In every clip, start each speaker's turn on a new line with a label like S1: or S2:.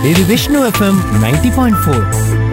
S1: ఇది Vishnu FM ninety point four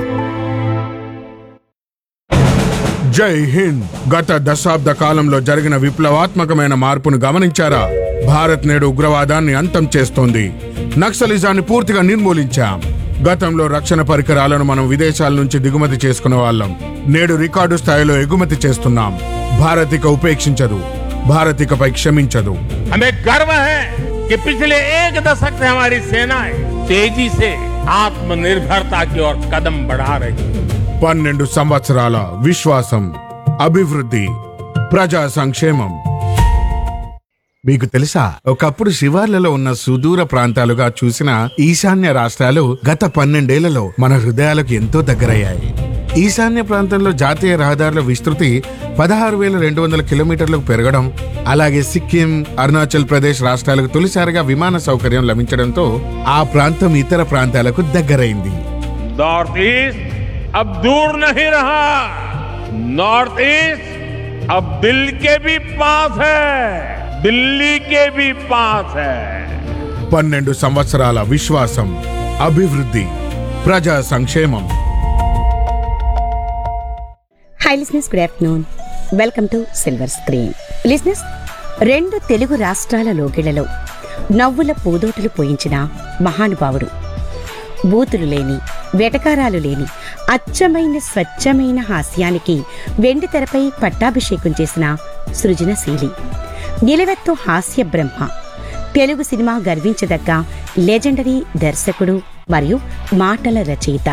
S2: Jai Hind గత దశాబ్ద కాలంలో జరిగిన విప్లవాత్మకమైన మార్పును గమనించారా భారత్ నేడు ఉగ్రవాదాన్ని అంతం చేస్తోంది నక్సలిజాన్ని పూర్తిగా నిర్మూలించాం గతంలో రక్షణ పరికరాలను మనం విదేశాల నుంచి దిగుమతి చేసుకునే వాళ్ళం నేడు రికార్డు స్థాయిలో ఎగుమతి చేస్తున్నాం భారత్ ఇక ఉపేక్షించదు భారత్ ఇకపై క్షమించదు
S3: हमें गर्व है कि पिछले एक दशक से हमारी सेनाएं तेजी से आत्मनिर्भरता की ओर कदम बढ़ा रही है
S2: పన్నెండు సంవత్సరాల విశ్వాసం అభివృద్ధి ప్రజా సంక్షేమం మీకు తెలుసా ఒకప్పుడు శివార్లలో ఉన్న సుదూర ప్రాంతాలుగా చూసిన ఈశాన్య రాష్ట్రాలు గత పన్నెండేళ్లలో మన హృదయాలకు ఎంతో దగ్గరయ్యాయి ఈశాన్య ప్రాంతంలో జాతీయ రహదారుల విస్తృతి పదహారు వేల రెండు వందల కిలోమీటర్లకు పెరగడం అలాగే సిక్కిం అరుణాచల్ ప్రదేశ్ రాష్ట్రాలకు తొలిసారిగా విమాన సౌకర్యం లభించడంతో ఆ ప్రాంతం ఇతర ప్రాంతాలకు దగ్గరైంది
S3: नॉर्थ ईस्ट अब दूर नहीं रहा नॉर्थ ईस्ट अब दिल के भी पास है दिल्ली के भी पास है
S2: పన్నెండు సంవత్సరాల విశ్వాసం అభివృద్ధి ప్రజా సంక్షేమం
S4: hi listeners good afternoon welcome to silver screen listeners రెండు తెలుగు రాష్ట్రాల లోగిళ్లలో నవ్వుల పూదోటలు పోయించిన మహానుభావుడు బూతులు లేని వెటకారాలు లేని అచ్చమైన స్వచ్ఛమైన హాస్యానికి వెండి తెరపై పట్టాభిషేకం చేసిన సృజనశీలి నిలవెత్తు హాస్య బ్రహ్మ తెలుగు సినిమా గర్వించదగ్గ లెజెండరీ దర్శకుడు మరియు మాటల రచయిత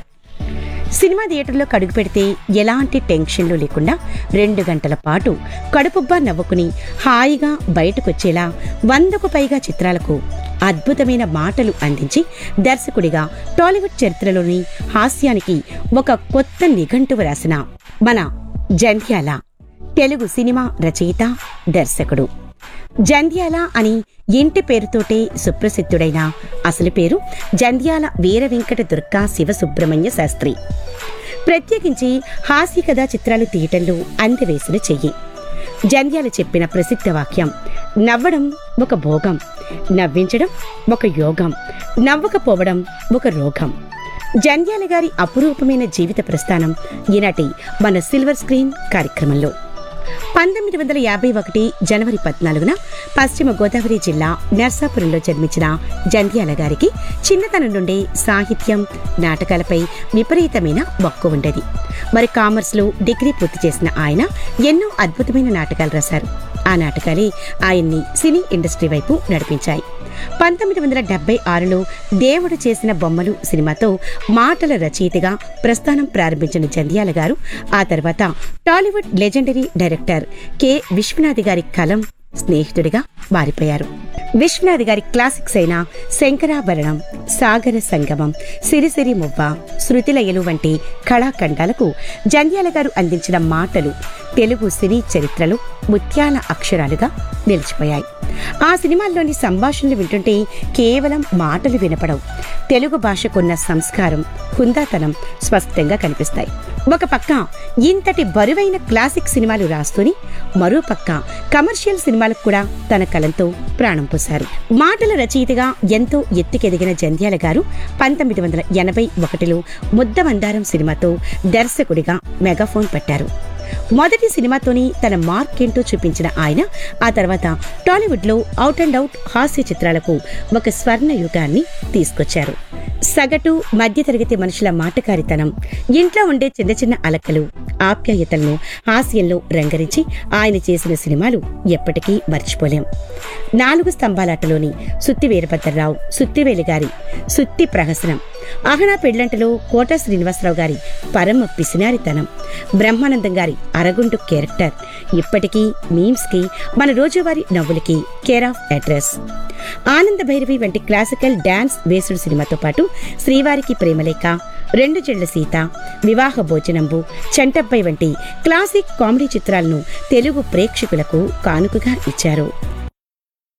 S4: సినిమా థియేటర్లో కడుగు పెడితే ఎలాంటి టెన్షన్లు లేకుండా రెండు గంటల పాటు కడుపుబ్బా నవ్వుకుని హాయిగా బయటకొచ్చేలా వందకు పైగా చిత్రాలకు అద్భుతమైన మాటలు అందించి దర్శకుడిగా టాలీవుడ్ చరిత్రలోని హాస్యానికి ఒక కొత్త నిఘంటువు రాసిన మన జంధ్యాల తెలుగు సినిమా రచయిత దర్శకుడు జంధ్యాల అని ఇంటి పేరుతోటే సుప్రసిద్ధుడైన అసలు పేరు జంధ్యాల వీర వెంకట దుర్గా శివసుబ్రహ్మణ్య శాస్త్రి ప్రత్యేకించి హాస్య కథా చిత్రాలు తీయటంలో అందవేసిన చెయ్యి జంధ్యాల చెప్పిన ప్రసిద్ధ వాక్యం నవ్వడం ఒక భోగం నవ్వించడం ఒక యోగం నవ్వకపోవడం ఒక రోగం జంధ్యాల గారి అపురూపమైన జీవిత ప్రస్థానం ఈనాటి మన సిల్వర్ స్క్రీన్ కార్యక్రమంలో పంతొమ్మిది వందల యాభై ఒకటి జనవరి పద్నాలుగున పశ్చిమ గోదావరి జిల్లా నర్సాపురంలో జన్మించిన జంధ్యాల గారికి చిన్నతనం నుండే సాహిత్యం నాటకాలపై విపరీతమైన మక్కువ ఉండేది మరి కామర్స్లో డిగ్రీ పూర్తి చేసిన ఆయన ఎన్నో అద్భుతమైన నాటకాలు రాశారు ఆ నాటకాలే ఆయన్ని సినీ ఇండస్ట్రీ వైపు నడిపించాయి పంతొమ్మిది వందల డెబ్బై ఆరులో దేవుడు చేసిన బొమ్మలు సినిమాతో మాటల రచయితగా ప్రస్థానం ప్రారంభించిన జంధ్యాల గారు ఆ తర్వాత Tollywood legendary director K Vishwanath గారి కలం స్నేహితుడిగా మారిపోయారు విశ్వనాథ్ గారి క్లాసిక్స్ అయిన శంకరాభరణం సాగర సంగమం సిరిసిరి మువ్వ శృతిలయలు వంటి కళాఖండాలకు జంధ్యాల గారు అందించిన మాటలు తెలుగు సినీ చరిత్రలో ముత్యాల అక్షరాలుగా నిలిచిపోయాయి ఆ సినిమాల్లోని సంభాషణలు వింటుంటే కేవలం మాటలు వినపడవు తెలుగు భాషకున్న సంస్కారం హుందాతనం స్పష్టంగా కనిపిస్తాయి ఒక పక్క ఇంతటి బరువైన క్లాసిక్ సినిమాలు రాస్తూని మరో పక్క కమర్షియల్ సినిమాలకు కూడా తన కలంతో ప్రాణం పోశారు మాటల రచయితగా ఎంతో ఎత్తుకెదిగిన జంధ్యాల గారు పంతొమ్మిది వందల ఎనభై ఒకటిలో ముద్దమందారం సినిమాతో దర్శకుడిగా మెగాఫోన్ పట్టారు మొదటి సినిమాతోని తన మార్క్ ఏంటో చూపించిన ఆయన ఆ తర్వాత టాలీవుడ్ లో అవుట్ అండ్ అవుట్ హాస్య చిత్రాలకు ఒక స్వర్ణ యుగాన్ని తీసుకొచ్చారు సగటు మధ్యతరగతి మనుషుల మాటకారితనం ఇంట్లో ఉండే చిన్న చిన్న అలకలు ఆప్యాయతలను హాస్యంలో రంగరించి ఆయన చేసిన సినిమాలు ఎప్పటికీ మర్చిపోలేం నాలుగు స్తంభాలాటలోని సుత్తి వీరభద్రరావు సుత్తివేలు గారి సుత్తి ప్రహసనం అహనా పెళ్లంటలో కోట శ్రీనివాసరావు గారి పరమ పిసినారితనం బ్రహ్మానందం గారి అరగుండు క్యారెక్టర్ ఇప్పటికీ మీమ్స్ కి మన రోజువారీ నవ్వులకి కేర్ ఆఫ్ అడ్రస్ ఆనంద భైరవి వంటి క్లాసికల్ డాన్స్ వేసుడు సినిమాతో పాటు శ్రీవారికి ప్రేమలేఖ రెండు చెళ్ల సీత వివాహ భోజనంబు చంటబ్బాయి వంటి క్లాసిక్ కామెడీ చిత్రాలను తెలుగు ప్రేక్షకులకు కానుకగా ఇచ్చారు